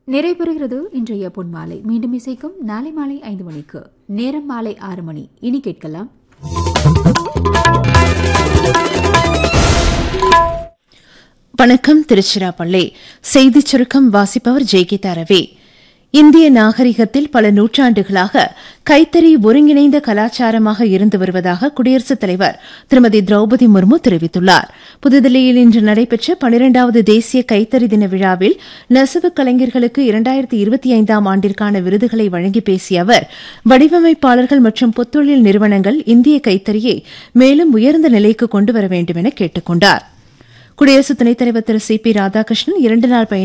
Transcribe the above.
நிறைவுறுகிறது இன்றைய பொன்மாலை மீண்டும் இசைக்கும் நாளை மாலை ஐந்து மணிக்கு நேரம் மாலை ஆறு மணி இனி கேட்கலாம் வணக்கம் திருச்சிராப்பள்ளி செய்திச் சுருக்கம் வாசிப்பவர் ஜெய்கீதா ரவி இந்திய நாகரிகத்தில் பல நூற்றாண்டுகளாக கைத்தறி ஒருங்கிணைந்த கலாச்சாரமாக இருந்து வருவதாக குடியரசுத் தலைவர் திருமதி திரௌபதி முர்மு தெரிவித்துள்ளார் புதுதில்லியில் இன்று நடைபெற்ற பனிரெண்டாவது தேசிய கைத்தறி தின விழாவில் நெசவு கலைஞர்களுக்கு இரண்டாயிரத்தி இருபத்தி ஐந்தாம் ஆண்டிற்கான விருதுகளை வழங்கி பேசிய அவர் வடிவமைப்பாளர்கள் மற்றும் புத்தொழில் நிறுவனங்கள் இந்திய கைத்தறியை மேலும் உயர்ந்த நிலைக்கு கொண்டுவர வேண்டும் என கேட்டுக் கொண்டாா் குடியரசு துணைத் தலைவர் திரு சி பி ராதாகிருஷ்ணன் இரண்டு நாள் பயணம்